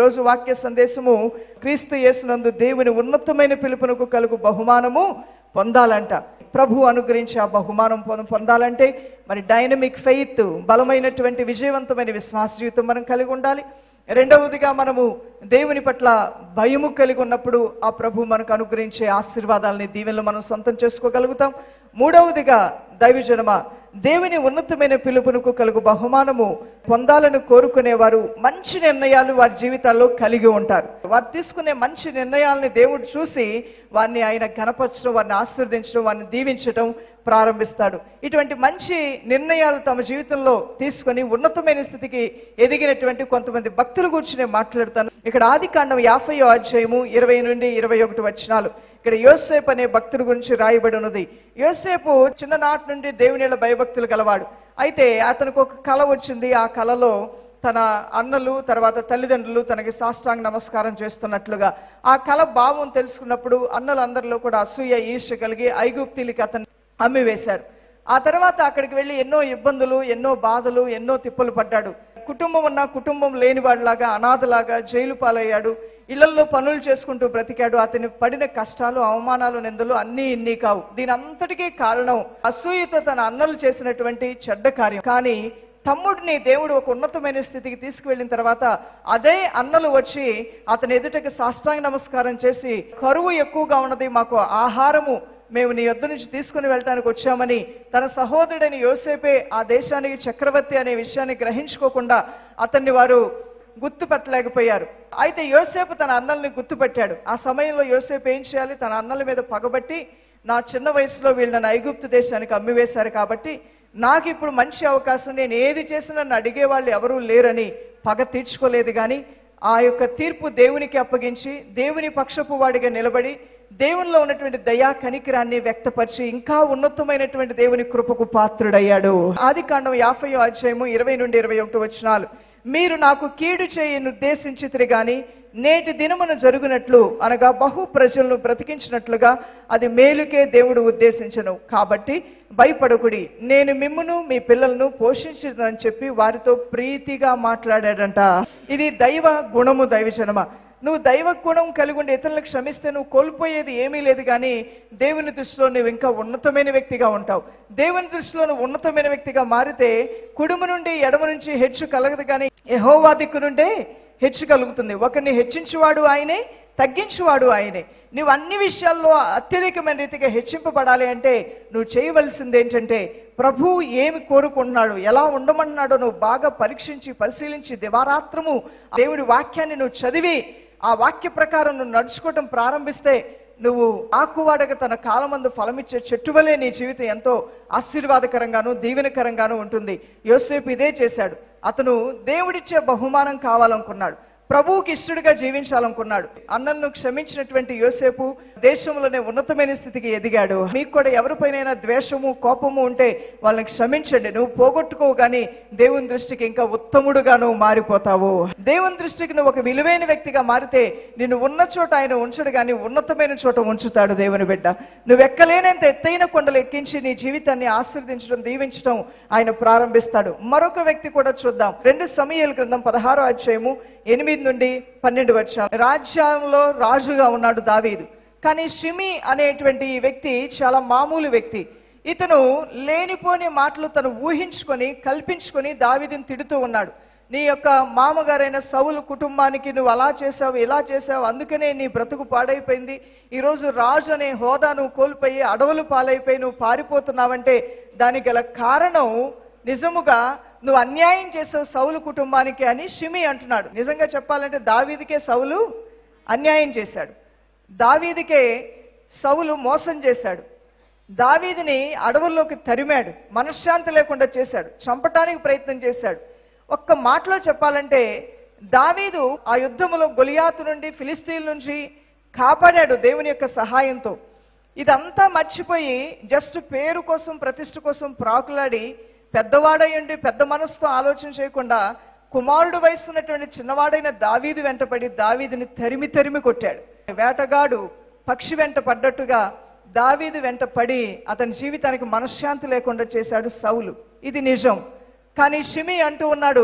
ఈరోజు వాక్య సందేశము క్రీస్తు యేసునందు దేవుని ఉన్నతమైన పిలుపునకు కలుగు బహుమానము పొందాలంట ప్రభు అనుగ్రహించి ఆ బహుమానం పొంద- పొందాలంటే మరి డైనమిక్ ఫెయిత్ బలమైనటువంటి విజయవంతమైన విశ్వాస జీవితం మనం కలిగి ఉండాలి రెండవదిగా మనము దేవుని పట్ల భయము కలిగి ఉన్నప్పుడు ఆ ప్రభు మనకు అనుగ్రహించే ఆశీర్వాదాలని దీవెనలు మనం సొంతం చేసుకోగలుగుతాం మూడవదిగా దైవజనమ దేవుని ఉన్నతమైన పిలుపునకు కలుగు బహుమానము పొందాలని కోరుకునేవారు మంచి నిర్ణయాలు వారి జీవితాల్లో కలిగి ఉంటారు వారు తీసుకునే మంచి నిర్ణయాలని దేవుడు చూసి వారిని ఆయన ఘనపరచడం వారిని ఆశీర్వదించడం వారిని దీవించడం ప్రారంభిస్తాడు ఇటువంటి మంచి నిర్ణయాలు తమ జీవితంలో తీసుకొని ఉన్నతమైన స్థితికి ఎదిగినటువంటి కొంతమంది భక్తుల గురించి నేను మాట్లాడతాను ఇక్కడ ఆది కాండం యాభై అధ్యాయము ఇరవై నుండి ఇరవై ఒకటి వచనాలు ఇక్కడ యోసేపు అనే భక్తుడి గురించి రాయబడి ఉన్నది యోసేపు చిన్ననాటి నుండి దేవునిల భయభక్తులు గలవాడు అయితే అతనికి ఒక కళ వచ్చింది ఆ కళలో తన అన్నలు తర్వాత తల్లిదండ్రులు తనకి సాష్టాంగ నమస్కారం చేస్తున్నట్లుగా ఆ కళ భావం తెలుసుకున్నప్పుడు అన్నలందరిలో కూడా అసూయ ఈర్ష్య కలిగి ఐగుప్తిలికి అతను అమ్మివేశారు ఆ తర్వాత అక్కడికి వెళ్ళి ఎన్నో ఇబ్బందులు ఎన్నో బాధలు ఎన్నో తిప్పలు పడ్డాడు కుటుంబం ఉన్న కుటుంబం లేనివాడిలాగా అనాథలాగా జైలు పాలయ్యాడు ఇళ్లలో పనులు చేసుకుంటూ బ్రతికాడు అతని పడిన కష్టాలు అవమానాలు నిందలు అన్నీ ఇన్ని కావు దీని అంతటికీ కారణం అసూయతో తన అన్నలు చేసినటువంటి చెడ్డ కార్యం కానీ తమ్ముడిని దేవుడు ఒక ఉన్నతమైన స్థితికి తీసుకువెళ్ళిన తర్వాత అదే అన్నలు వచ్చి అతని ఎదుటకి సాష్టాంగ నమస్కారం చేసి కరువు ఎక్కువగా ఉన్నది మాకు ఆహారము మేము నీ యొద్ద నుంచి తీసుకుని వెళ్ళటానికి వచ్చామని తన సహోదరుడైన యోసేపే ఆ దేశానికి చక్రవర్తి అనే విషయాన్ని గ్రహించుకోకుండా అతన్ని వారు గుర్తుపట్టలేకపోయారు అయితే యోసేపు తన అన్నల్ని గుర్తుపెట్టాడు ఆ సమయంలో యోసేపు ఏం చేయాలి తన అన్నల మీద పగబట్టి నా చిన్న వయసులో వీళ్ళు నన్ను ఐగుప్తు దేశానికి అమ్మివేశారు కాబట్టి నాకు ఇప్పుడు మంచి అవకాశం నేను ఏది చేసినా నన్ను అడిగే వాళ్ళు ఎవరూ లేరని పగ తీర్చుకోలేదు కానీ ఆ యొక్క తీర్పు దేవునికి అప్పగించి దేవుని పక్షపు వాడిగా నిలబడి దేవునిలో ఉన్నటువంటి దయా కనికిరాన్ని వ్యక్తపరిచి ఇంకా ఉన్నతమైనటువంటి దేవుని కృపకు పాత్రుడయ్యాడు ఆది కాండం యాభై అధ్యాయము ఇరవై నుండి ఇరవై ఒకటి వచనాలు మీరు నాకు కీడు చేయను ఉద్దేశించితిరి గాని నేటి దినమున జరుగునట్లు అనగా బహు ప్రజలను బ్రతికించినట్లుగా అది మేలుకే దేవుడు ఉద్దేశించను కాబట్టి భయపడకుడి నేను మిమ్మును మీ పిల్లలను పోషించదని చెప్పి వారితో ప్రీతిగా మాట్లాడాడంట ఇది దైవ గుణము దైవజనమ నువ్వు దైవ గుణం కలిగి ఉండి ఇతరులకు క్షమిస్తే నువ్వు కోల్పోయేది ఏమీ లేదు కానీ దేవుని దృష్టిలో నువ్వు ఇంకా ఉన్నతమైన వ్యక్తిగా ఉంటావు దేవుని దృష్టిలో నువ్వు ఉన్నతమైన వ్యక్తిగా మారితే కుడుము నుండి ఎడమ నుంచి హెచ్చు కలగదు కానీ యహోవా దిక్కు నుండే హెచ్చు కలుగుతుంది ఒకరిని హెచ్చించువాడు ఆయనే తగ్గించువాడు ఆయనే నువ్వు అన్ని విషయాల్లో అత్యధికమైన రీతిగా హెచ్చింపబడాలి అంటే నువ్వు చేయవలసింది ఏంటంటే ప్రభు ఏమి కోరుకుంటున్నాడు ఎలా ఉండమన్నాడో నువ్వు బాగా పరీక్షించి పరిశీలించి దివారాత్రము దేవుడి వాక్యాన్ని నువ్వు చదివి ఆ వాక్య ప్రకారం నువ్వు నడుచుకోవటం ప్రారంభిస్తే నువ్వు ఆకువాడక తన కాలమందు ఫలమిచ్చే చెట్టు వలె నీ జీవితం ఎంతో ఆశీర్వాదకరంగాను దీవెనకరంగాను ఉంటుంది యోసేపు ఇదే చేశాడు అతను దేవుడిచ్చే బహుమానం కావాలనుకున్నాడు ప్రభువుకి ఇష్టడుగా జీవించాలనుకున్నాడు అన్నలను క్షమించినటువంటి యోసేపు దేశంలోనే ఉన్నతమైన స్థితికి ఎదిగాడు మీకు కూడా ఎవరిపైనైనా ద్వేషము కోపము ఉంటే వాళ్ళని క్షమించండి నువ్వు పోగొట్టుకోవు కానీ దేవుని దృష్టికి ఇంకా ఉత్తముడుగా నువ్వు మారిపోతావు దేవుని దృష్టికి నువ్వు ఒక విలువైన వ్యక్తిగా మారితే నిన్ను ఉన్న చోట ఆయన ఉంచడు కానీ ఉన్నతమైన చోట ఉంచుతాడు దేవుని బిడ్డ నువ్వు ఎక్కలేనంత ఎత్తైన కొండలు ఎక్కించి నీ జీవితాన్ని ఆశీర్వదించడం దీవించడం ఆయన ప్రారంభిస్తాడు మరొక వ్యక్తి కూడా చూద్దాం రెండు సమయాల గ్రంథం పదహారో అధ్యాయము ఎనిమిది నుండి పన్నెండు వచ్చాం రాజ్యంలో రాజుగా ఉన్నాడు దావీదు కానీ షిమి అనేటువంటి ఈ వ్యక్తి చాలా మామూలు వ్యక్తి ఇతను లేనిపోని మాటలు తను ఊహించుకొని కల్పించుకొని దావీదుని తిడుతూ ఉన్నాడు నీ యొక్క మామగారైన సౌలు కుటుంబానికి నువ్వు అలా చేసావు ఇలా చేసావు అందుకనే నీ బ్రతుకు పాడైపోయింది ఈరోజు రాజు అనే హోదా నువ్వు కోల్పోయి అడవులు పాలైపోయి నువ్వు పారిపోతున్నావంటే దానికి గల కారణం నిజముగా నువ్వు అన్యాయం చేసావు సౌలు కుటుంబానికి అని షిమి అంటున్నాడు నిజంగా చెప్పాలంటే దావీదికే సౌలు అన్యాయం చేశాడు దావీదికే సౌలు మోసం చేశాడు దావీదిని అడవుల్లోకి తరిమాడు మనశ్శాంతి లేకుండా చేశాడు చంపటానికి ప్రయత్నం చేశాడు ఒక్క మాటలో చెప్పాలంటే దావీదు ఆ యుద్ధములో గొలియాతు నుండి ఫిలిస్తీన్ నుంచి కాపాడాడు దేవుని యొక్క సహాయంతో ఇదంతా మర్చిపోయి జస్ట్ పేరు కోసం ప్రతిష్ట కోసం ప్రాకులాడి పెద్దవాడయ్యండి పెద్ద మనసుతో ఆలోచన చేయకుండా కుమారుడు వయసు ఉన్నటువంటి చిన్నవాడైన దావీదు వెంటపడి దావీదుని తరిమి తరిమి కొట్టాడు వేటగాడు పక్షి వెంట పడ్డట్టుగా దావీదు వెంట పడి అతని జీవితానికి మనశ్శాంతి లేకుండా చేశాడు సౌలు ఇది నిజం కానీ షిమి అంటూ ఉన్నాడు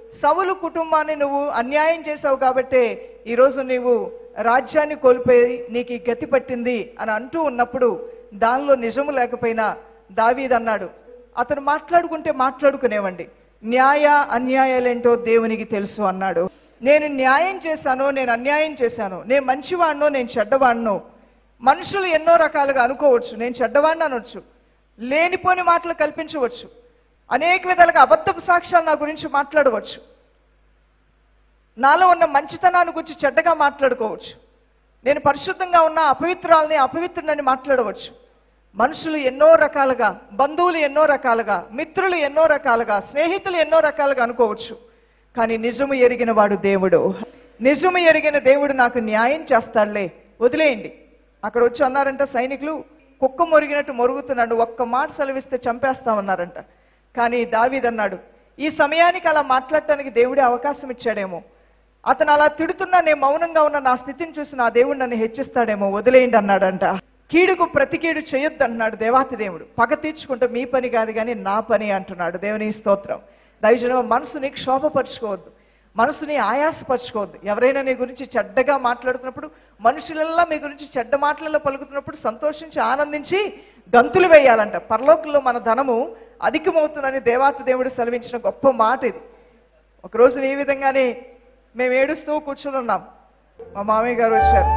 సవులు కుటుంబాన్ని నువ్వు అన్యాయం చేశావు కాబట్టే ఈరోజు నీవు రాజ్యాన్ని కోల్పోయి నీకు ఈ గతి పట్టింది అని అంటూ ఉన్నప్పుడు దానిలో నిజము లేకపోయినా దావీద్ అన్నాడు అతను మాట్లాడుకుంటే మాట్లాడుకునేవండి న్యాయ అన్యాయాలేంటో దేవునికి తెలుసు అన్నాడు నేను న్యాయం చేశానో నేను అన్యాయం చేశాను నేను మంచివాడినో నేను చెడ్డవాడినో మనుషులు ఎన్నో రకాలుగా అనుకోవచ్చు నేను చెడ్డవాడిని అనొచ్చు లేనిపోని మాటలు కల్పించవచ్చు అనేక విధాలుగా అబద్ధపు సాక్ష్యాలు నా గురించి మాట్లాడవచ్చు నాలో ఉన్న మంచితనాన్ని గురించి చెడ్డగా మాట్లాడుకోవచ్చు నేను పరిశుద్ధంగా ఉన్న అపవిత్రాలని అపవిత్రులని మాట్లాడవచ్చు మనుషులు ఎన్నో రకాలుగా బంధువులు ఎన్నో రకాలుగా మిత్రులు ఎన్నో రకాలుగా స్నేహితులు ఎన్నో రకాలుగా అనుకోవచ్చు కానీ నిజము ఎరిగిన వాడు దేవుడు నిజము ఎరిగిన దేవుడు నాకు న్యాయం చేస్తాడులే వదిలేయండి అక్కడ వచ్చి అన్నారంట సైనికులు కుక్క మొరిగినట్టు మొరుగుతున్నాడు ఒక్క మాట సెలవిస్తే చంపేస్తామన్నారంట కానీ దావీదన్నాడు ఈ సమయానికి అలా మాట్లాడటానికి దేవుడే అవకాశం ఇచ్చాడేమో అతను అలా తిడుతున్నా నేను మౌనంగా ఉన్న నా స్థితిని చూసి నా దేవుడు నన్ను హెచ్చిస్తాడేమో వదిలేయండి అన్నాడంట కీడుకు ప్రతి కీడు చేయొద్దు అంటున్నాడు దేవాతి దేవుడు పగ తీర్చుకుంటే మీ పని కాదు కానీ నా పని అంటున్నాడు దేవుని స్తోత్రం దయజన మనసుని క్షోభపరచుకోవద్దు మనసుని ఆయాసపరచుకోవద్దు ఎవరైనా నీ గురించి చెడ్డగా మాట్లాడుతున్నప్పుడు మనుషులల్లా మీ గురించి చెడ్డ మాటలలో పలుకుతున్నప్పుడు సంతోషించి ఆనందించి గంతులు వేయాలంట పరలోకంలో మన ధనము అధికమవుతుందని దేవాతి దేవుడు సెలవించిన గొప్ప మాట ఇది ఒకరోజు ఈ విధంగానే మేము ఏడుస్తూ కూర్చుని ఉన్నాం మా మామయ్య గారు వచ్చారు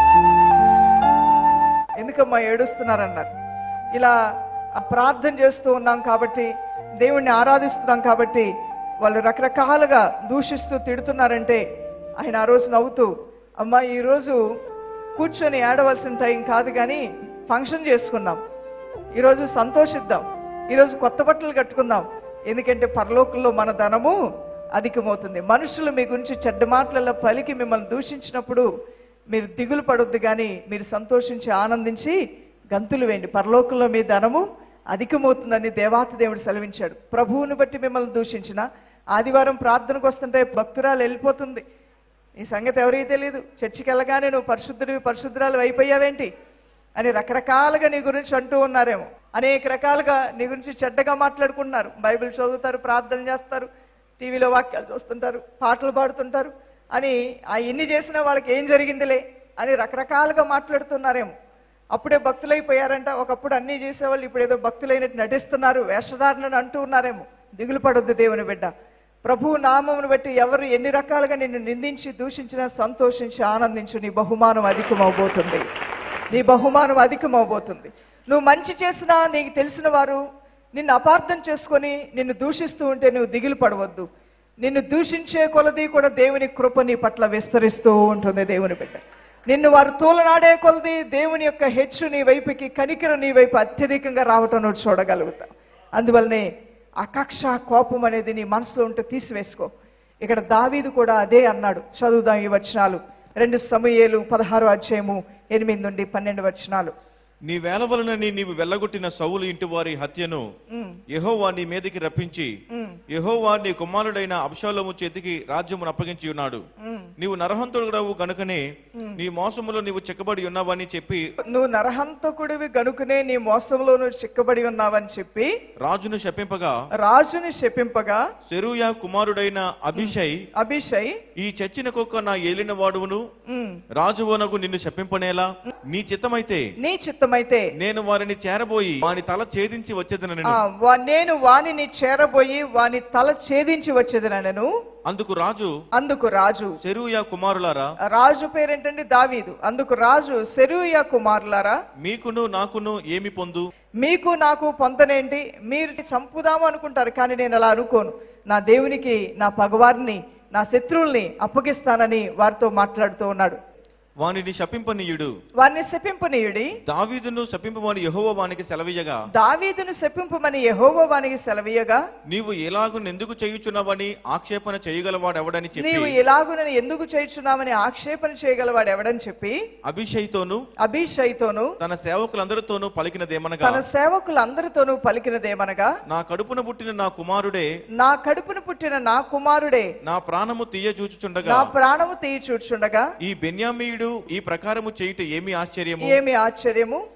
ఎందుకమ్మా ఏడుస్తున్నారన్నారు ఇలా ఆ ప్రార్థన చేస్తూ ఉన్నాం కాబట్టి దేవుణ్ణి ఆరాధిస్తున్నాం కాబట్టి వాళ్ళు రకరకాలుగా దూషిస్తూ తిడుతున్నారంటే ఆయన ఆ రోజు నవ్వుతూ అమ్మా ఈరోజు కూర్చొని ఏడవలసిన టైం కాదు కానీ ఫంక్షన్ చేసుకున్నాం ఈరోజు సంతోషిద్దాం ఈరోజు కొత్త బట్టలు కట్టుకుందాం ఎందుకంటే పరలోకంలో మన ధనము అధికమవుతుంది మనుషులు మీ గురించి చెడ్డ మాటలలో పలికి మిమ్మల్ని దూషించినప్పుడు మీరు దిగులు పడొద్దు కానీ మీరు సంతోషించి ఆనందించి గంతులు వేయండి పరలోకంలో మీ ధనము అధికమవుతుందని దేవాతి దేవుడు సెలవించాడు ప్రభువుని బట్టి మిమ్మల్ని దూషించిన ఆదివారం ప్రార్థనకు వస్తుంటే భక్తురాలు వెళ్ళిపోతుంది ఈ సంగతి ఎవరికి తెలియదు చర్చికి వెళ్ళగానే నువ్వు పరిశుద్ధుడివి పరిశుద్ధురాలు అయిపోయావేంటి అని రకరకాలుగా నీ గురించి అంటూ ఉన్నారేమో అనేక రకాలుగా నీ గురించి చెడ్డగా మాట్లాడుకుంటున్నారు బైబిల్ చదువుతారు ప్రార్థన చేస్తారు టీవీలో వాక్యాలు చూస్తుంటారు పాటలు పాడుతుంటారు అని ఆ ఎన్ని చేసినా వాళ్ళకి ఏం జరిగిందిలే అని రకరకాలుగా మాట్లాడుతున్నారేమో అప్పుడే భక్తులైపోయారంట ఒకప్పుడు అన్నీ చేసేవాళ్ళు ఇప్పుడు ఏదో భక్తులైనట్టు నటిస్తున్నారు వేషధారణను అంటూ ఉన్నారేమో దిగులు పడొద్దు దేవుని బిడ్డ ప్రభు నామమును బట్టి ఎవరు ఎన్ని రకాలుగా నిన్ను నిందించి దూషించినా సంతోషించి ఆనందించు నీ బహుమానం అధికమవబోతుంది నీ బహుమానం అధికమవబోతుంది నువ్వు మంచి చేసినా నీకు తెలిసిన వారు నిన్ను అపార్థం చేసుకొని నిన్ను దూషిస్తూ ఉంటే నువ్వు దిగులు పడవద్దు నిన్ను దూషించే కొలది కూడా దేవుని కృప నీ పట్ల విస్తరిస్తూ ఉంటుంది దేవుని బిడ్డ నిన్ను వారు తూలనాడే కొలది దేవుని యొక్క హెచ్చు నీ వైపుకి కనికరం నీ వైపు అత్యధికంగా రావటం నువ్వు చూడగలుగుతావు అందువల్లనే ఆ కక్ష కోపం అనేది నీ మనసులో ఉంటే తీసివేసుకో ఇక్కడ దావీదు కూడా అదే అన్నాడు చదువుదాం ఈ వచనాలు రెండు సమయేలు పదహారు అధ్యాయము ఎనిమిది నుండి పన్నెండు వచనాలు నీ వేల వలనని నీవు వెళ్ళగొట్టిన సౌలు ఇంటి వారి హత్యను ఉమ్, యెహోవా నీ మీదికి రప్పించి ఉమ్, యెహోవా నీ కుమారుడైన అబ్షాలోము చేతికి రాజ్యమును అప్పగించి ఉన్నాడు ఉమ్. నీవు నరహంతుడవు గనుకనే ఉమ్. నీ మోసములో నీవు చెక్కబడి ఉన్నావని చెప్పి నువ్వు నరహంతకుడివి గనుకునే నీ మోసంలో నువ్వు చిక్కబడి ఉన్నావని చెప్పి రాజును శపింపగా రాజుని శపింపగా సెరూయా కుమారుడైన అభిషయ్ అభిషయ్ ఈ చచ్చిన కుక్క నా ఏలిన వాడువును ఉమ్, రాజువనకు నిన్ను శపింపనేలా నీ చిత్తమైతే నీ చిత్తమైతే నేను వారిని చేరబోయి వాని తల ఛేదించి వచ్చేదనను ఆ, వా- నేను వానిని చేరబోయి వాని తల ఛేదించి వచ్చేది నన్ను అందుకు రాజు అందుకు రాజు సెరూయా కుమారులారా రాజు పేరేంటండి దావీదు అందుకు రాజు సెరూయ కుమారులారా మీకును నాకును ఏమి పొందు మీకు నాకు పొంతనేంటి మీరు చంపుదాము అనుకుంటారు కానీ నేను అలా అనుకోను నా దేవునికి నా పగవారిని నా శత్రువుల్ని అప్పగిస్తానని వారితో మాట్లాడుతూ ఉన్నాడు వానిని శపింపనీయుడు వారిని శపింపనీయుడి దావీదును శపింపమని యెహోవా వానికి సెలవీయగా దావీదును శపింపమని యెహోవా వానికి సెలవీయగా నీవు ఎలాగు ఎందుకు చేయుచున్నావని ఆక్షేపణ చేయగలవాడెవడని చెప్పి నీవు ఇలాగునని ఎందుకు చేయుచున్నామని ఆక్షేపణ చేయగలవాడు ఎవడని చెప్పి అభిషయ్తోను అభిషయ్తోను తన సేవకులందరితోనూ పలికినదేమనగా తన సేవకులందరితోనూ పలికినదేమనగా నా కడుపున పుట్టిన నా కుమారుడే నా కడుపున పుట్టిన నా కుమారుడే నా ప్రాణము తీయ చూచుచుండగా నా ప్రాణము తీయి చూచుండగా ఈ బెన్యామీయుడు ఈ ప్రకారము చేయుట ఏమి ఆశ్చర్యము ఏమి ఆశ్చర్యము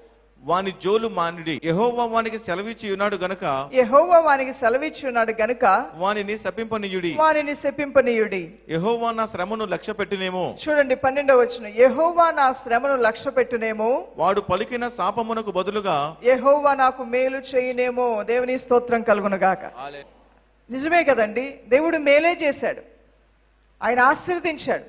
వాని జోలు మానిడి యెహోవా వానికి సెలవిచ్చి ఉన్నాడు గనుక యెహోవా వానికి సెలవిచ్చి ఉన్నాడు గనుక వానిని శపింపనీయుడి వానిని శపింపనీయుడి యెహోవా నా శ్రమను లక్ష్య పెట్టినేమో చూడండి పన్నెండవ వచ్చిన యెహోవా నా శ్రమను లక్ష్య పెట్టునేమో వాడు పలికిన శాపమునకు బదులుగా యెహోవా నాకు మేలు చేయనేమో దేవుని స్తోత్రం కలుగునుగాక నిజమే కదండి దేవుడు మేలే చేశాడు ఆయన ఆశీర్వదించాడు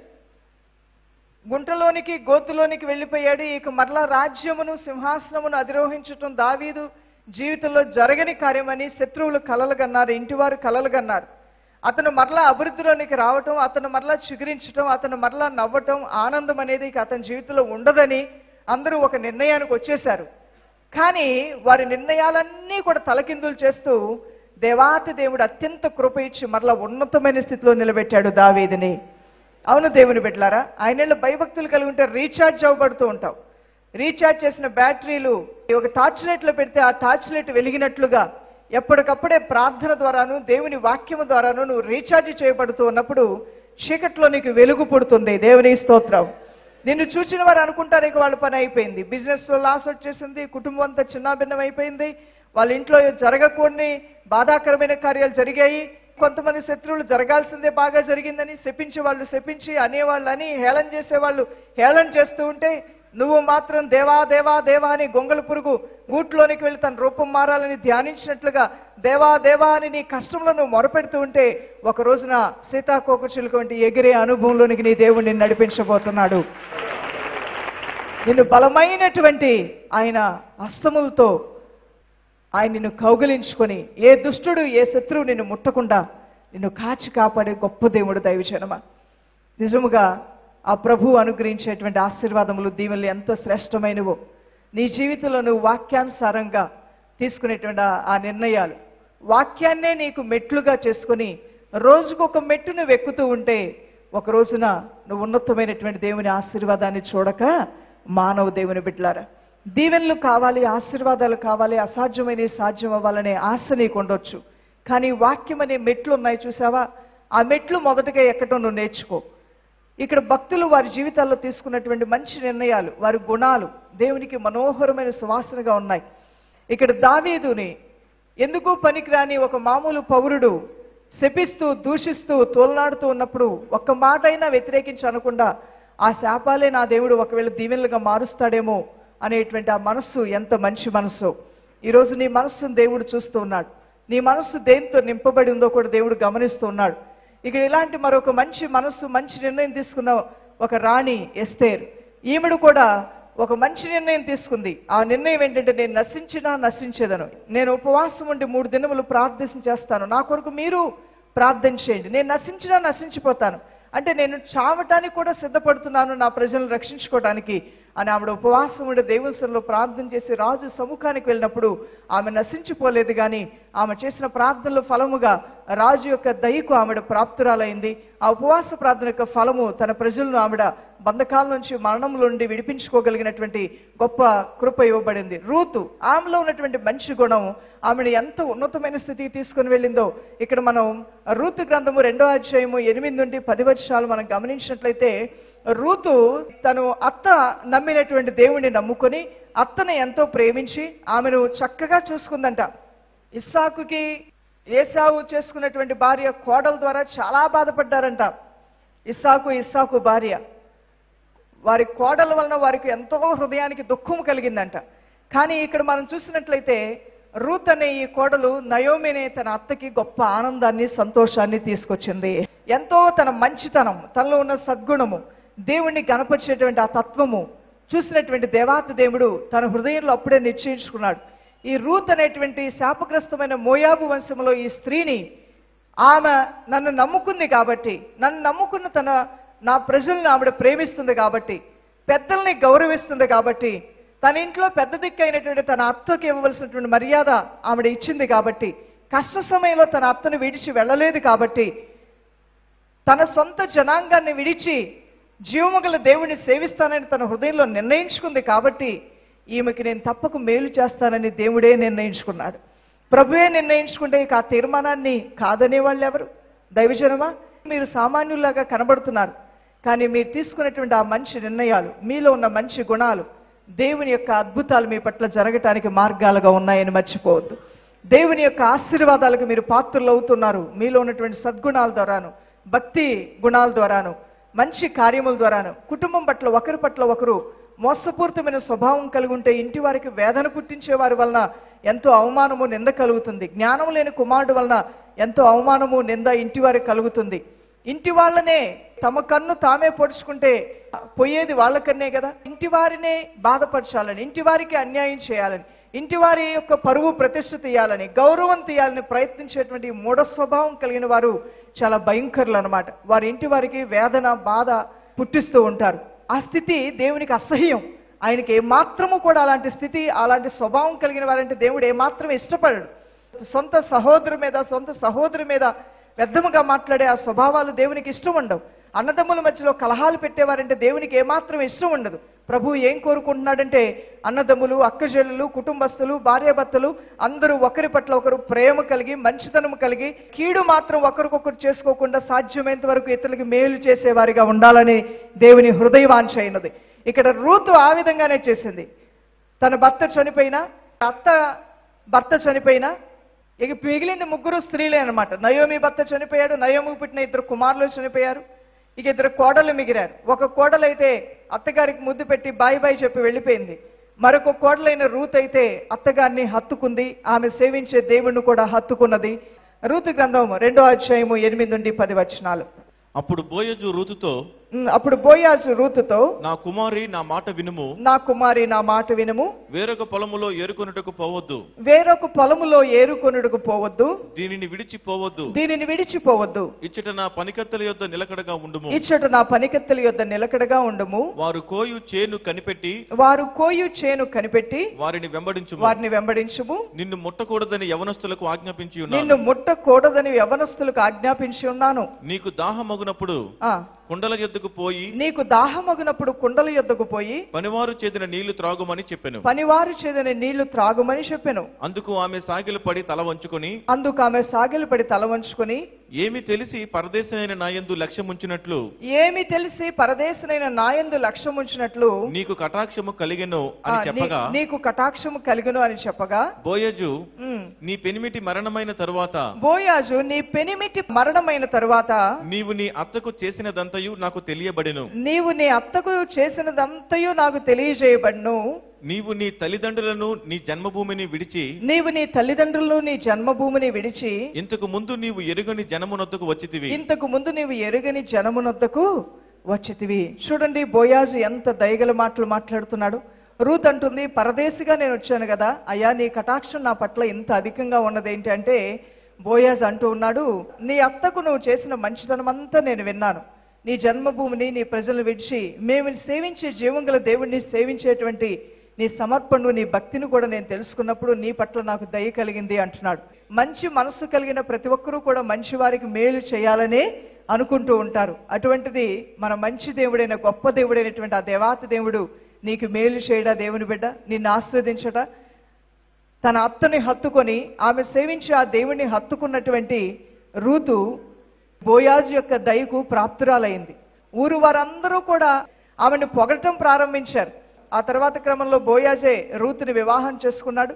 గుంటలోనికి గోతులోనికి వెళ్ళిపోయాడు ఇక మరలా రాజ్యమును సింహాసనమును అధిరోహించటం దావీదు జీవితంలో జరగని కార్యమని శత్రువులు కలలు కన్నారు ఇంటివారు కలలు కన్నారు అతను మరలా అభివృద్ధిలోనికి రావటం అతను మరలా చిగురించటం అతను మరలా నవ్వటం ఆనందం అనేది ఇక అతని జీవితంలో ఉండదని అందరూ ఒక నిర్ణయానికి వచ్చేశారు కానీ వారి నిర్ణయాలన్నీ కూడా తలకిందులు చేస్తూ దేవాతి దేవుడు అత్యంత కృప ఇచ్చి మరలా ఉన్నతమైన స్థితిలో నిలబెట్టాడు దావీదిని అవును దేవుని బిడ్డలారా ఆయనలో భయభక్తులు కలిగి ఉంటే రీఛార్జ్ అవ్వబడుతూ ఉంటావు రీఛార్జ్ చేసిన బ్యాటరీలు ఒక టార్చ్ లైట్ లో పెడితే ఆ టార్చ్ లైట్ వెలిగినట్లుగా ఎప్పటికప్పుడే ప్రార్థన ద్వారాను దేవుని వాక్యము ద్వారాను నువ్వు రీఛార్జ్ చేయబడుతూ ఉన్నప్పుడు చీకట్లో నీకు వెలుగు పుడుతుంది దేవుని స్తోత్రం నిన్ను చూసిన వారు అనుకుంటారు ఇక వాళ్ళ పని అయిపోయింది బిజినెస్ లో లాస్ వచ్చేసింది కుటుంబం అంతా చిన్నాభిన్నం అయిపోయింది వాళ్ళ ఇంట్లో జరగకూడని బాధాకరమైన కార్యాలు జరిగాయి కొంతమంది శత్రువులు జరగాల్సిందే బాగా జరిగిందని శపించే వాళ్ళు శపించి అనేవాళ్ళు అని హేళన చేసేవాళ్ళు హేళన చేస్తూ ఉంటే నువ్వు మాత్రం దేవా దేవా దేవా అని గొంగళ పురుగు గూట్లోనికి వెళ్ళి తన రూపం మారాలని ధ్యానించినట్లుగా దేవా దేవా అని నీ కష్టంలో నువ్వు మొరపెడుతూ ఉంటే ఒక రోజున సీతాకోక చిలుక వంటి ఎగిరే అనుభవంలోనికి నీ దేవుడు నిన్ను నడిపించబోతున్నాడు నిన్ను బలమైనటువంటి ఆయన హస్తములతో ఆయన నిన్ను కౌగిలించుకొని ఏ దుష్టుడు ఏ శత్రువు నిన్ను ముట్టకుండా నిన్ను కాచి కాపాడే గొప్ప దేవుడు దైవజనమా నిజముగా ఆ ప్రభు అనుగ్రహించేటువంటి ఆశీర్వాదములు దీవెనలు ఎంత శ్రేష్టమైనవో నీ జీవితంలో నువ్వు వాక్యానుసారంగా తీసుకునేటువంటి ఆ- ఆ నిర్ణయాలు వాక్యాన్నే నీకు మెట్లుగా చేసుకొని రోజుకు ఒక మెట్టు నువ్వు ఎక్కుతూ ఉంటే ఒక రోజున నువ్వు ఉన్నతమైనటువంటి దేవుని ఆశీర్వాదాన్ని చూడక మానవ దేవుని బిడ్డలారా దీవెనలు కావాలి ఆశీర్వాదాలు కావాలి అసాధ్యమైన సాధ్యం అవ్వాలనే ఆశ నీకు ఉండొచ్చు కానీ వాక్యం అనే మెట్లు ఉన్నాయి చూసావా ఆ మెట్లు మొదటగా ఎక్కటం నువ్వు నేర్చుకో ఇక్కడ భక్తులు వారి జీవితాల్లో తీసుకున్నటువంటి మంచి నిర్ణయాలు వారి గుణాలు దేవునికి మనోహరమైన సువాసనగా ఉన్నాయి ఇక్కడ దావీదుని ఎందుకు పనికిరాని ఒక మామూలు పౌరుడు శపిస్తూ దూషిస్తూ తోలనాడుతూ ఉన్నప్పుడు ఒక్క మాట అయినా వ్యతిరేకించి అనకుండా ఆ శాపాలే నా దేవుడు ఒకవేళ దీవెనలుగా మారుస్తాడేమో అనేటువంటి ఆ మనస్సు ఎంత మంచి మనస్సు ఈరోజు నీ మనస్సును దేవుడు చూస్తూ ఉన్నాడు నీ మనస్సు దేంతో నింపబడి ఉందో కూడా దేవుడు గమనిస్తూ ఉన్నాడు ఇక ఇలాంటి మరొక మంచి మనస్సు మంచి నిర్ణయం తీసుకున్న ఒక రాణి ఎస్తేర్ ఈమెడు కూడా ఒక మంచి నిర్ణయం తీసుకుంది ఆ నిర్ణయం ఏంటంటే నేను నశించినా నశించేదను నేను ఉపవాసం ఉండి మూడు దినములు ప్రార్థన చేస్తాను నా కొరకు మీరు ప్రార్థన చేయండి నేను నశించినా నశించిపోతాను అంటే నేను చావటానికి కూడా సిద్ధపడుతున్నాను నా ప్రజలను రక్షించుకోవడానికి అని ఆవిడ ఉపవాసం ఉండే దేవస్థంలో ప్రార్థన చేసి రాజు సముఖానికి వెళ్ళినప్పుడు ఆమె నశించిపోలేదు కానీ ఆమె చేసిన ప్రార్థనలో ఫలముగా రాజు యొక్క దయకు ఆవిడ ప్రాప్తురాలైంది ఆ ఉపవాస ప్రార్థన యొక్క ఫలము తన ప్రజలను ఆవిడ బంధకాల నుంచి మరణం నుండి విడిపించుకోగలిగినటువంటి గొప్ప కృప ఇవ్వబడింది రూతు ఆమెలో ఉన్నటువంటి మంచి గుణం ఆమెను ఎంత ఉన్నతమైన స్థితికి తీసుకుని వెళ్ళిందో ఇక్కడ మనం రూతు గ్రంథము రెండో అధ్యాయము ఎనిమిది నుండి పది వర్షాలు మనం గమనించినట్లయితే రూతు తను అత్త నమ్మినటువంటి దేవుణ్ణి నమ్ముకొని అత్తను ఎంతో ప్రేమించి ఆమెను చక్కగా చూసుకుందంట ఇస్సాకుకి ఏసావు చేసుకున్నటువంటి భార్య కోడల ద్వారా చాలా బాధపడ్డారంట ఇస్సాకు ఇస్సాకు భార్య వారి కోడల వలన వారికి ఎంతో హృదయానికి దుఃఖం కలిగిందంట కానీ ఇక్కడ మనం చూసినట్లయితే రూత్ అనే ఈ కోడలు నయోమినే తన అత్తకి గొప్ప ఆనందాన్ని సంతోషాన్ని తీసుకొచ్చింది ఎంతో తన మంచితనం తనలో ఉన్న సద్గుణము దేవుణ్ణి గణపరిచేటువంటి ఆ తత్వము చూసినటువంటి దేవాత దేవుడు తన హృదయంలో అప్పుడే నిశ్చయించుకున్నాడు ఈ రూత్ అనేటువంటి శాపగ్రస్తమైన మోయాబు వంశంలో ఈ స్త్రీని ఆమె నన్ను నమ్ముకుంది కాబట్టి నన్ను నమ్ముకున్న తన నా ప్రజల్ని ఆవిడ ప్రేమిస్తుంది కాబట్టి పెద్దల్ని గౌరవిస్తుంది కాబట్టి తన ఇంట్లో పెద్ద దిక్కైనటువంటి తన అత్తకి ఇవ్వవలసినటువంటి మర్యాద ఆవిడ ఇచ్చింది కాబట్టి కష్ట సమయంలో తన అత్తను విడిచి వెళ్ళలేదు కాబట్టి తన సొంత జనాంగాన్ని విడిచి జీవముగల దేవుణ్ణి సేవిస్తానని తన హృదయంలో నిర్ణయించుకుంది కాబట్టి ఈమెకి నేను తప్పక మేలు చేస్తానని దేవుడే నిర్ణయించుకున్నాడు ప్రభువే నిర్ణయించుకుంటే ఇక ఆ తీర్మానాన్ని కాదనే వాళ్ళు ఎవరు దైవజనమా మీరు సామాన్యుల్లాగా కనబడుతున్నారు కానీ మీరు తీసుకున్నటువంటి ఆ మంచి నిర్ణయాలు మీలో ఉన్న మంచి గుణాలు దేవుని యొక్క అద్భుతాలు మీ పట్ల జరగటానికి మార్గాలుగా ఉన్నాయని మర్చిపోవద్దు దేవుని యొక్క ఆశీర్వాదాలకు మీరు పాత్రలు అవుతున్నారు మీలో ఉన్నటువంటి సద్గుణాల ద్వారాను భక్తి గుణాల ద్వారాను మంచి కార్యముల ద్వారాను కుటుంబం పట్ల ఒకరి పట్ల ఒకరు మోసపూరితమైన స్వభావం కలిగి ఉంటే ఇంటి వారికి వేదన పుట్టించే వారి వలన ఎంతో అవమానము నింద కలుగుతుంది జ్ఞానం లేని కుమారుడు వలన ఎంతో అవమానము నింద ఇంటి వారికి కలుగుతుంది ఇంటి వాళ్ళనే తమ కన్ను తామే పొడుచుకుంటే పోయేది వాళ్ళకన్నే కదా ఇంటి వారినే బాధపరచాలని ఇంటి వారికి అన్యాయం చేయాలని ఇంటి వారి యొక్క పరువు ప్రతిష్ఠ తీయాలని గౌరవం తీయాలని ప్రయత్నించేటువంటి ఈ మూఢ స్వభావం కలిగిన వారు చాలా భయంకరులు అనమాట వారి ఇంటి వారికి వేదన బాధ పుట్టిస్తూ ఉంటారు ఆ స్థితి దేవునికి అసహ్యం ఆయనకి ఏమాత్రము కూడా అలాంటి స్థితి అలాంటి స్వభావం కలిగిన వారంటే దేవుడు ఏమాత్రం ఇష్టపడడు సొంత సహోదరు మీద సొంత సహోదరి మీద వ్యర్థముగా మాట్లాడే ఆ స్వభావాలు దేవునికి ఇష్టం ఉండవు అన్నదమ్ముల మధ్యలో కలహాలు పెట్టేవారంటే దేవునికి ఏమాత్రం ఇష్టం ఉండదు ప్రభు ఏం కోరుకుంటున్నాడంటే అన్నదమ్ములు అక్కజల్లులు కుటుంబస్తులు భార్యాభర్తలు అందరూ ఒకరి పట్ల ఒకరు ప్రేమ కలిగి మంచితనం కలిగి కీడు మాత్రం ఒకరికొకరు చేసుకోకుండా సాధ్యమైనంత వరకు ఇతరులకి మేలు చేసేవారిగా ఉండాలని దేవుని హృదయవాంఛ అయినది ఇక్కడ రూతు ఆ విధంగానే చేసింది తన భర్త చనిపోయినా అత్త భర్త చనిపోయినా ఇక మిగిలింది ముగ్గురు స్త్రీలే అన్నమాట నయోమి భర్త చనిపోయాడు నయోమి పుట్టిన ఇద్దరు కుమారులు చనిపోయారు ఇక ఇద్దరు కోడలు మిగిరారు ఒక కోడలు అయితే అత్తగారికి ముద్దు పెట్టి బాయ్ బాయ్ చెప్పి వెళ్ళిపోయింది మరొక కోడలైన రూత్ అయితే అత్తగారిని హత్తుకుంది ఆమె సేవించే దేవుణ్ణి కూడా హత్తుకున్నది రూతు గ్రంథం రెండో అధ్యాయము ఎనిమిది నుండి పది వచనాలు అప్పుడు బోయజు రూతుతో ఉమ్, అప్పుడు బోయాజు రూతుతో నా కుమారి నా మాట వినుము నా కుమారి నా మాట వినుము వేరొక పొలములో ఏరుకొనుటకు పోవద్దు వేరొక పొలములో ఏరుకొనుడుకు పోవద్దు దీనిని విడిచిపోవద్దు దీనిని విడిచిపోవద్దు ఇచ్చట నా పనికత్తెల యొద్ద నిలకడగా ఉండుము ఇచ్చట నా పనికత్తెల యొద్ద నిలకడగా ఉండుము వారు కోయు చేను కనిపెట్టి వారు కోయు చేను కనిపెట్టి వారిని వెంబడించుము వారిని వెంబడించుము నిన్ను ముట్టకూడదని యవనస్తులకు ఆజ్ఞాపించి ఉన్నాను నిన్ను ముట్టకూడదని యవనస్తులకు ఆజ్ఞాపించి ఉన్నాను నీకు దాహమగునప్పుడు ఆ కుండల యొద్దకు పోయి నీకు దాహమగునప్పుడు కుండల యొద్దకు పోయి పనివారు చేదిన నీళ్లు త్రాగుమని చెప్పెను పనివారు చేదని నీళ్లు త్రాగుమని చెప్పెను అందుకు ఆమె సాగిలు పడి తల వంచుకొని అందుకు ఆమె సాగిలపడి తల వంచుకొని ఏమి తెలిసి పరదేశమైన నాయందు లక్ష్యముంచినట్లు ఏమి తెలిసి పరదేశనైన నాయందు లక్ష్యం ఉంచినట్లు నీకు కటాక్షము కలిగెను ఆ, అని నీ- చెప్పగా నీకు కటాక్షము కలిగను అని చెప్పగా బోయజు ఉమ్, నీ పెనిమిటి మరణమైన తరువాత బోయాజు నీ పెనిమిటి మరణమైన తరువాత నీవు నీ అత్తకు చేసినదంతయు నాకు తెలియబడెను నీవు నీ అత్తకు చేసినదంతయు నాకు తెలియజేయబడ్ను నీవు నీ తల్లిదండ్రులను నీ జన్మభూమిని విడిచి నీవు నీ తల్లిదండ్రులు నీ జన్మభూమిని విడిచి ఇంతకు ముందు నీవు ఎరుగని జనమునొద్దకు వచ్చితివి ఇంతకు ముందు నీవు ఎరుగని జనమునొద్దకు వచ్చితివి చూడండి బోయాజు ఎంత దయగల మాటలు మాట్లాడుతున్నాడు రూత్ అంటుంది పరదేశిగా నేను వచ్చాను కదా అయ్యా నీ కటాక్షం నా పట్ల ఇంత అధికంగా ఉన్నది ఏంటి అంటే బోయాజ్ అంటూ ఉన్నాడు నీ అత్తకు నువ్వు చేసిన మంచితనం అంతా నేను విన్నాను నీ జన్మభూమిని నీ ప్రజలను విడిచి మేము సేవించే జీవం గల దేవుణ్ణి సేవించేటువంటి నీ సమర్పణను నీ భక్తిని కూడా నేను తెలుసుకున్నప్పుడు నీ పట్ల నాకు దయ కలిగింది అంటున్నాడు మంచి మనస్సు కలిగిన ప్రతి ఒక్కరూ కూడా మంచి వారికి మేలు చేయాలనే అనుకుంటూ ఉంటారు అటువంటిది మన మంచి దేవుడైన గొప్ప దేవుడైనటువంటి ఆ దేవాతి దేవుడు నీకు మేలు చేయడా దేవుని బిడ్డ నిన్ను ఆస్వాదించట తన అత్తని హత్తుకొని ఆమె సేవించి ఆ దేవుణ్ణి హత్తుకున్నటువంటి రూతు బోయాజు యొక్క దయకు ప్రాప్తురాలైంది ఊరు వారందరూ కూడా ఆమెను పొగటం ప్రారంభించారు ఆ తర్వాత క్రమంలో బోయాజే రూతుని వివాహం చేసుకున్నాడు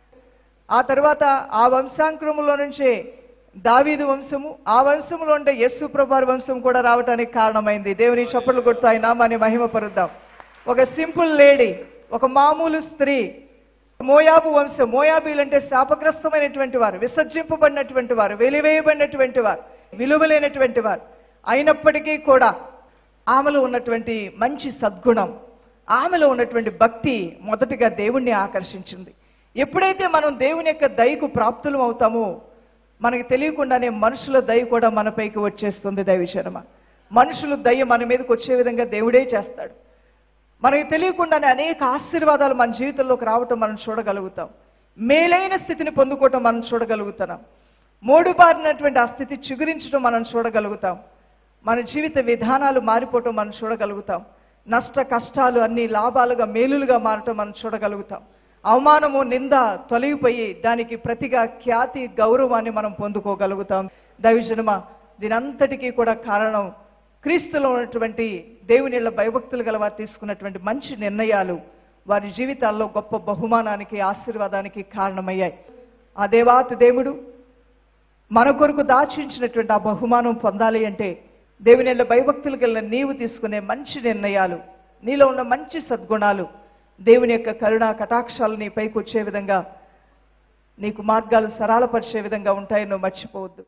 ఆ తర్వాత ఆ వంశాంక్రమంలో నుంచే దావీదు వంశము ఆ వంశంలో ఉండే యస్సు ప్రభారి వంశం కూడా రావడానికి కారణమైంది దేవుని చప్పట్లు కొడుతూ ఆయన నామాన్ని మహిమపరుద్దాం ఒక సింపుల్ లేడీ ఒక మామూలు స్త్రీ మోయాబు వంశం మోయాబీలంటే శాపగ్రస్తమైనటువంటి వారు విసర్జింపబడినటువంటి వారు వెలివేయబడినటువంటి వారు విలువలేనటువంటి వారు అయినప్పటికీ కూడా ఆమెలో ఉన్నటువంటి మంచి సద్గుణం ఆమెలో ఉన్నటువంటి భక్తి మొదటిగా దేవుణ్ణి ఆకర్షించింది ఎప్పుడైతే మనం దేవుని యొక్క దయకు ప్రాప్తులం అవుతామో మనకి తెలియకుండానే మనుషుల దయ కూడా మనపైకి వచ్చేస్తుంది దైవశర్మ మనుషులు దయ మన మీదకి వచ్చే విధంగా దేవుడే చేస్తాడు మనకి తెలియకుండానే అనేక ఆశీర్వాదాలు మన జీవితంలోకి రావటం మనం చూడగలుగుతాం మేలైన స్థితిని పొందుకోవటం మనం చూడగలుగుతున్నాం మోడుబారినటువంటి ఆ స్థితి చిగురించడం మనం చూడగలుగుతాం మన జీవిత విధానాలు మారిపోవటం మనం చూడగలుగుతాం నష్ట కష్టాలు అన్ని లాభాలుగా మేలులుగా మారటం మనం చూడగలుగుతాం అవమానము నింద తొలగిపోయి దానికి ప్రతిగా ఖ్యాతి గౌరవాన్ని మనం పొందుకోగలుగుతాం దైవజనమ దీనంతటికీ కూడా కారణం క్రీస్తులో ఉన్నటువంటి దేవునిళ్ళ భయభక్తులు గల వారు తీసుకున్నటువంటి మంచి నిర్ణయాలు వారి జీవితాల్లో గొప్ప బహుమానానికి ఆశీర్వాదానికి కారణమయ్యాయి ఆ దేవాతి దేవుడు మన కొరకు దాచించినటువంటి ఆ బహుమానం పొందాలి అంటే దేవుని ఎల్ల భయభక్తులు కలిగిన నీవు తీసుకునే మంచి నిర్ణయాలు నీలో ఉన్న మంచి సద్గుణాలు దేవుని యొక్క కరుణా కటాక్షాలు నీ పైకి వచ్చే విధంగా నీకు మార్గాలు సరళపరిచే విధంగా ఉంటాయని నువ్వు మర్చిపోవద్దు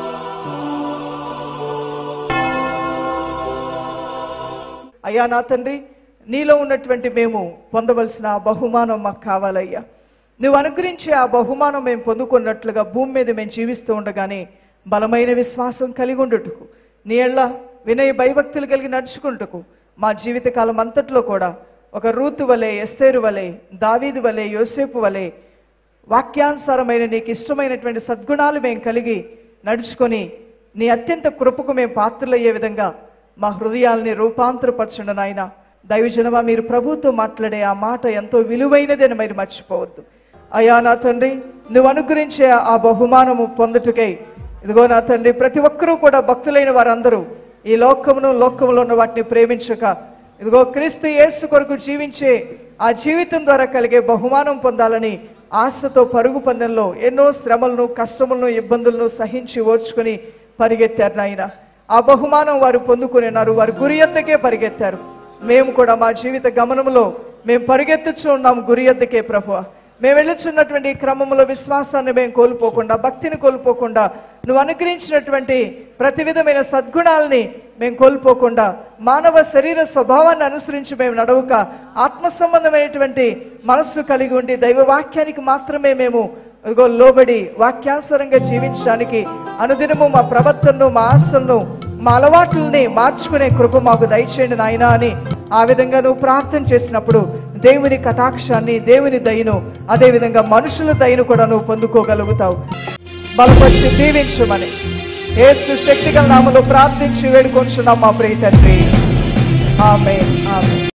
అయ్యా నా తండ్రి నీలో ఉన్నటువంటి మేము పొందవలసిన ఆ బహుమానం మాకు కావాలయ్యా నువ్వు అనుగ్రహించే ఆ బహుమానం మేము పొందుకున్నట్లుగా భూమి మీద మేము జీవిస్తూ ఉండగానే బలమైన విశ్వాసం కలిగి ఉండుటకు నీ ఎళ్ళ వినయ భయభక్తులు కలిగి నడుచుకుంటకు మా జీవితకాలం అంతట్లో కూడా ఒక రూతు వలె ఎస్సేరు వలె దావీదు వలె యోసేపు వలె వాక్యానుసారమైన నీకు ఇష్టమైనటువంటి సద్గుణాలు మేము కలిగి నడుచుకొని నీ అత్యంత కృపకు మేము పాత్రలయ్యే విధంగా మా హృదయాల్ని రూపాంతరపరచండి నాయన దైవజనమా మీరు ప్రభుతో మాట్లాడే ఆ మాట ఎంతో విలువైనదని మీరు మర్చిపోవద్దు అయా నా తండ్రి నువ్వు అనుగ్రహించే ఆ బహుమానము పొందుటకై ఇదిగో నా తండ్రి ప్రతి ఒక్కరూ కూడా భక్తులైన వారందరూ ఈ లోకమును లోకములో ఉన్న వాటిని ప్రేమించక ఇదిగో క్రీస్తు యేసు కొరకు జీవించే ఆ జీవితం ద్వారా కలిగే బహుమానం పొందాలని ఆశతో పరుగు పందెంలో ఎన్నో శ్రమలను కష్టములను ఇబ్బందులను సహించి ఓర్చుకుని పరిగెత్తారు నాయన ఆ బహుమానం వారు పొందుకున్నారు వారు గురి ఎద్దకే పరిగెత్తారు మేము కూడా మా జీవిత గమనంలో మేము పరిగెత్తుచు ఉన్నాం గురి ఎద్దకే ప్రభు మేము వెళ్ళుచున్నటువంటి ఈ క్రమంలో విశ్వాసాన్ని మేము కోల్పోకుండా భక్తిని కోల్పోకుండా నువ్వు అనుగ్రహించినటువంటి ప్రతి విధమైన సద్గుణాలని మేము కోల్పోకుండా మానవ శరీర స్వభావాన్ని అనుసరించి మేము నడవక ఆత్మ సంబంధమైనటువంటి మనస్సు కలిగి ఉండి దైవ వాక్యానికి మాత్రమే మేము ఇదిగో లోబడి వాక్యానుసారంగా జీవించడానికి అనుదినము మా ప్రవర్తనను మా ఆశలను మా అలవాట్లని మార్చుకునే కృప మాకు దయచేయండి నాయనా అని ఆ విధంగా నువ్వు ప్రార్థన చేసినప్పుడు దేవుని కటాక్షాన్ని దేవుని దయను అదేవిధంగా మనుషుల దయను కూడా నువ్వు పొందుకోగలుగుతావు బలపరిచి దీవించమని ఏసు శక్తిగల నామలో ప్రార్థించి వేడుకొంచున్నాం మా ప్రియ తండ్రి ఆమె ఆమె